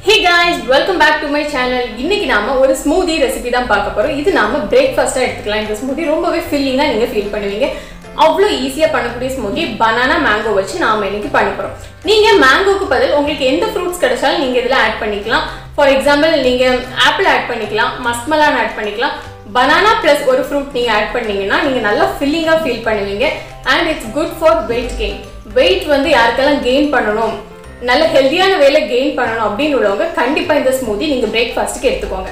hey guys welcome back to my channel இன்னைக்கு நாம ஒரு ஸ்மூதி ரெசிபி தான் பார்க்க போறோம் இது நாம பிரேக்ஃபாஸ்டா எடுத்துக்கலாம் இந்த ஸ்மூதி ரொம்பவே ஃபில்லிங்கா நீங்க ஃபீல் பண்ணுவீங்க அவ்வளோ ஈஸியா பண்ணக்கூடிய ஸ்மூதி பனானா மேங்கோ வச்சு நாம இன்னைக்கு பண்ண போறோம் நீங்க மேங்கோக்கு பதில் உங்களுக்கு எந்த ஃப்ரூட்ஸ் கிடைச்சாலும் நீங்க இதுல ஆட் பண்ணிக்கலாம் ஃபார் எக்ஸாம்பிள் நீங்க ஆப்பிள் ஆட் பண்ணிக்கலாம் மஸ்மலான் ஆட் பண்ணிக்கலாம் பனானா ப்ளஸ் ஒரு ஃப்ரூட் நீங்க ஆட் பண்ணீங்கன்னா நீங்க நல்லா ஃபில்லிங்கா ஃபீல் பண்ணுவீங்க and it's good for weight gain weight வந்து யாருக்கெல்லாம் கெயின் பண்ணணும் நல்ல ஹெல்தியான வேலை கெயின் பண்ணணும் அப்படின்னு உள்ளவங்க கண்டிப்பா இந்த ஸ்மூதி நீங்க பிரேக்ஃபாஸ்ட்டுக்கு எடுத்துக்கோங்க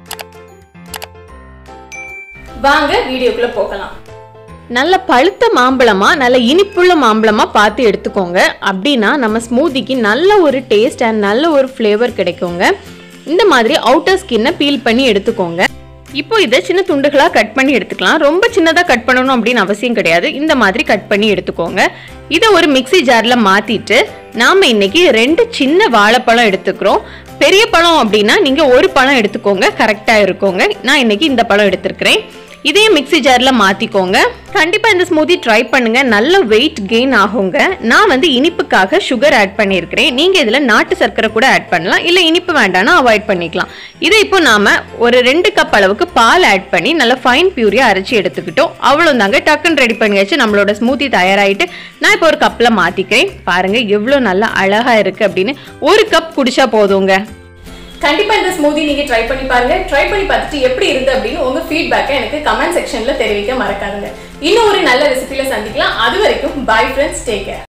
வாங்க வீடியோக்குள்ள போகலாம் நல்ல பழுத்த மாம்பழமா நல்ல இனிப்புள்ள மாம்பழமா பார்த்து எடுத்துக்கோங்க அப்படின்னா நம்ம ஸ்மூதிக்கு நல்ல ஒரு டேஸ்ட் அண்ட் நல்ல ஒரு ஃப்ளேவர் கிடைக்குங்க இந்த மாதிரி அவுட்டர் ஸ்கின்னை பீல் பண்ணி எடுத்துக்கோங்க இப்போ இதை சின்ன துண்டுகளாக கட் பண்ணி எடுத்துக்கலாம் ரொம்ப சின்னதாக கட் பண்ணணும் அப்படின்னு அவசியம் கிடையாது இந்த மாதிரி கட் பண்ணி எடுத்துக்கோங்க இதை ஒரு மிக்ஸி ஜாரில் மாற்றிட்டு நாம் இன்னைக்கு ரெண்டு சின்ன வாழைப்பழம் எடுத்துக்கிறோம் பெரிய பழம் அப்படின்னா நீங்கள் ஒரு பழம் எடுத்துக்கோங்க கரெக்டாக இருக்குங்க நான் இன்னைக்கு இந்த பழம் எடுத்துருக்கிறேன் இதையும் மிக்ஸி ஜாரில் மாற்றிக்கோங்க கண்டிப்பாக இந்த ஸ்மூதி ட்ரை பண்ணுங்க நல்ல வெயிட் கெயின் ஆகுங்க நான் வந்து இனிப்புக்காக சுகர் ஆட் பண்ணியிருக்கிறேன் நீங்கள் இதில் நாட்டு சர்க்கரை கூட ஆட் பண்ணலாம் இல்லை இனிப்பு வேண்டாம்னா அவாய்ட் பண்ணிக்கலாம் இதை இப்போ நாம ஒரு ரெண்டு கப் அளவுக்கு பால் ஆட் பண்ணி நல்லா ஃபைன் பியூரியாக அரைச்சி எடுத்துக்கிட்டோம் அவ்வளோதாங்க டக்குன்னு ரெடி பண்ணியாச்சு நம்மளோட ஸ்மூதி தயாராகிட்டு நான் இப்போ ஒரு கப்பில் மாற்றிக்கிறேன் பாருங்க எவ்வளோ நல்லா அழகாக இருக்குது அப்படின்னு ஒரு கப் குடிச்சா போதுங்க கண்டிப்பா இந்த ஸ்மூதி நீங்க ட்ரை பண்ணி பாருங்க ட்ரை பண்ணி பார்த்துட்டு எப்படி இருந்து அப்படின்னு உங்க ஃபீட்பேக்கை எனக்கு கமெண்ட் செக்ஷன்ல தெரிவிக்க மறக்காதுங்க இன்னும் ஒரு நல்ல ரெசிபில சந்திக்கலாம் அது வரைக்கும் பை ஃப்ரெண்ட்ஸ் டேக் கேர்